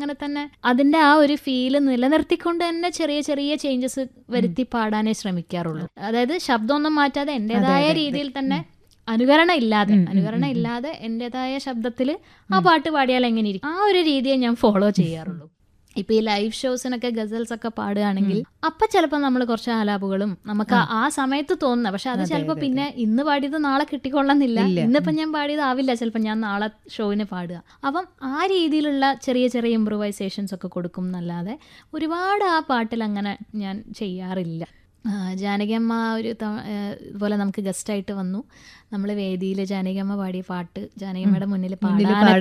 അങ്ങനെ തന്നെ അതിന്റെ ആ ഒരു ഫീല് നിലനിർത്തിക്കൊണ്ട് തന്നെ ചെറിയ ചെറിയ ചേഞ്ചസ് വരുത്തി പാടാനേ ശ്രമിക്കാറുള്ളൂ അതായത് ശബ്ദമൊന്നും മാറ്റാതെ എന്റേതായ രീതിയിൽ തന്നെ അനുകരണം ഇല്ലാതെ അനുകരണം ഇല്ലാതെ എന്റേതായ ശബ്ദത്തിൽ ആ പാട്ട് പാടിയാൽ എങ്ങനെ ഇരിക്കും ആ ഒരു രീതിയെ ഞാൻ ഫോളോ ചെയ്യാറുള്ളൂ ഇപ്പൊ ഈ ലൈവ് ഷോസിനൊക്കെ ഗസൽസ് ഒക്കെ പാടുകയാണെങ്കിൽ അപ്പൊ ചിലപ്പോൾ നമ്മൾ കുറച്ച് ആലാപുകളും നമുക്ക് ആ സമയത്ത് തോന്നുന്ന പക്ഷെ അത് ചിലപ്പോൾ പിന്നെ ഇന്ന് പാടിയത് നാളെ കിട്ടിക്കൊള്ളുന്നില്ല ഇന്നിപ്പോ ഞാൻ പാടിയത് ആവില്ല ചിലപ്പോൾ ഞാൻ നാളെ ഷോയിന് പാടുക അപ്പം ആ രീതിയിലുള്ള ചെറിയ ചെറിയ ഇമ്പ്രൂവൈസേഷൻസ് ഒക്കെ കൊടുക്കും എന്നല്ലാതെ ഒരുപാട് ആ പാട്ടിൽ അങ്ങനെ ഞാൻ ചെയ്യാറില്ല ആ, ജാനകിയമ്മ ഒരു ത- ഏ, ഇതുപോലെ നമുക്ക് ഗസ്റ്റായിട്ട് വന്നു നമ്മൾ വേദിയിൽ ജാനകിയമ്മ പാടിയ പാട്ട് ജാനകിയമ്മയുടെ മുന്നിൽ മുന്നിൽ പാടാൻ